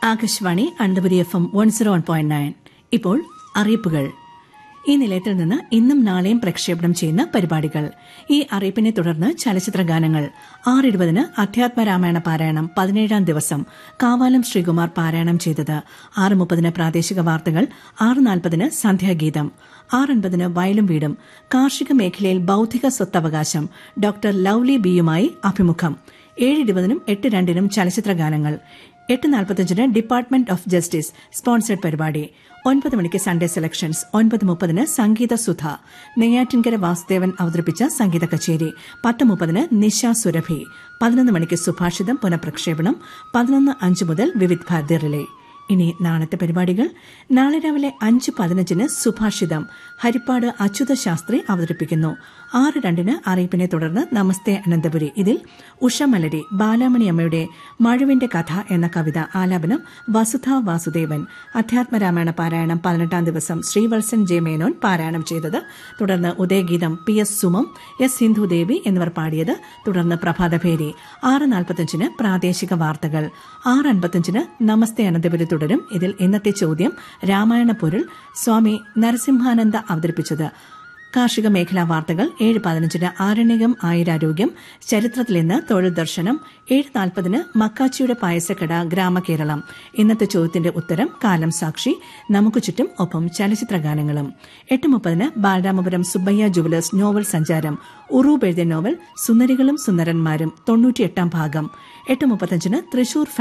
Akashvani Ananthapuri F M one zero one point nine ഇപ്പോൾ അറിയിപ്പുകൾ ഈ നിലയത്തിൽ നിന്ന് ഇന്നും നാളെയും പ്രക്ഷേപണം ചെയ്യുന്ന പരിപാടികൾ ഈ അറിയിപ്പിനെ തുടർന്ന് ചലച്ചിത്ര ഗാനങ്ങൾ ആറ് ഇരുപതിന് അധ്യാത്മരാമായണ പാരായണം പതിനേഴാം ദിവസം കാവാലം ശ്രീകുമാർ പാരായണം ചെയ്തത് ആറ് മുപ്പതിന് പ്രാദേശിക വാർത്തകൾ ആറ് നാൽപ്പതിന് സന്ധ്യാഗീതം ആറ് അൻപതിന് വയലും വീടും കാർഷിക മേഖലയിൽ ബൌദ്ധിക സ്വത്തവകാശം ഡോക്ടർ ലൌലി ബിയുമായി അഭിമുഖം ഏഴ് ഇരുപതിനും എട്ട് രണ്ടിനും ചലച്ചിത്ര ഗാനങ്ങൾ എട്ട് നാൽപ്പത്തഞ്ചിന് ഡിപ്പാർട്ട്മെന്റ് ഓഫ് ജസ്റ്റിസ് സ്പോൺസേഡ് പരിപാടി ഒൻപത് മണിക്ക് സൺഡേ സെലക്ഷൻസ് ഒൻപത് മുപ്പതിന് സംഗീത സുധ നെയ്യാറ്റിൻകര വാസുദേവൻ അവതരിപ്പിച്ച സംഗീത കച്ചേരി പത്ത് മുപ്പതിന് നിശ സുരഭി പതിനൊന്ന് മണിക്ക് സുഭാഷിതം പുനഃപ്രക്ഷേപണം പതിനൊന്ന് അഞ്ച് മുതൽ വിവിധ് ഭാരതി റിലേ ഇനി നാളത്തെ പരിപാടികൾ നാളെ രാവിലെ അഞ്ച് പതിനഞ്ചിന് സുഭാഷിതം ഹരിപ്പാട് അച്യുത ശാസ്ത്രി അവതരിപ്പിക്കുന്നു ആറ് രണ്ടിന് അറിയിപ്പിനെ തുടർന്ന് നമസ്തേ അനന്തപുരി ഇതിൽ ഉഷമലരി ബാലാമണി അമ്മയുടെ മഴുവിന്റെ കഥ എന്ന കവിത ആലാപനം വസുധ വാസുദേവൻ അധ്യാത്മരാമായണ പാരായണം പതിനെട്ടാം ദിവസം ശ്രീവത്സൻ ജെ മേനോൻ പാരായണം ചെയ്തത് തുടർന്ന് Udayageetham P S Sumam S Sindhudevi എന്നിവർ പാടിയത് തുടർന്ന് പ്രഭാതഭേരി ആറ് നാൽപ്പത്തഞ്ചിന് പ്രാദേശിക വാർത്തകൾ ആറ് അൻപത്തഞ്ചിന് നമസ്തേ അനന്തപുരി തുടരും ഇതിൽ ഇന്നത്തെ ചോദ്യം രാമായണ പൊരുൾ സ്വാമി നരസിംഹാനന്ദ അവതരിപ്പിച്ചത് കാർഷിക മേഖലാ വാർത്തകൾ ഏഴ് പതിനഞ്ചിന് ആരണ്യകം ആയുരാരോഗ്യം ചരിത്രത്തിൽ ഇന്ന് തൊഴിൽ ദർശനം ഏഴ് നാൽപ്പതിന് മക്കാച്ചിയുടെ പായസക്കട ഗ്രാമകേരളം ഇന്നത്തെ ചോദ്യത്തിന്റെ ഉത്തരം കാലം സാക്ഷി നമുക്ക് ചുറ്റും ഒപ്പം ചലച്ചിത്ര ഗാനങ്ങളും എട്ട് മുപ്പതിന് ബാലരാമപുരം സുബ്ബയ്യ ജുവലേഴ്സ് നോവൽ സഞ്ചാരം ഉറൂബ് എഴുതിയ നോവൽ സുന്ദരികളും സുന്ദരന്മാരും തൊണ്ണൂറ്റിയെട്ടാം ഭാഗം എട്ട് മുപ്പത്തഞ്ചിന് തൃശൂർ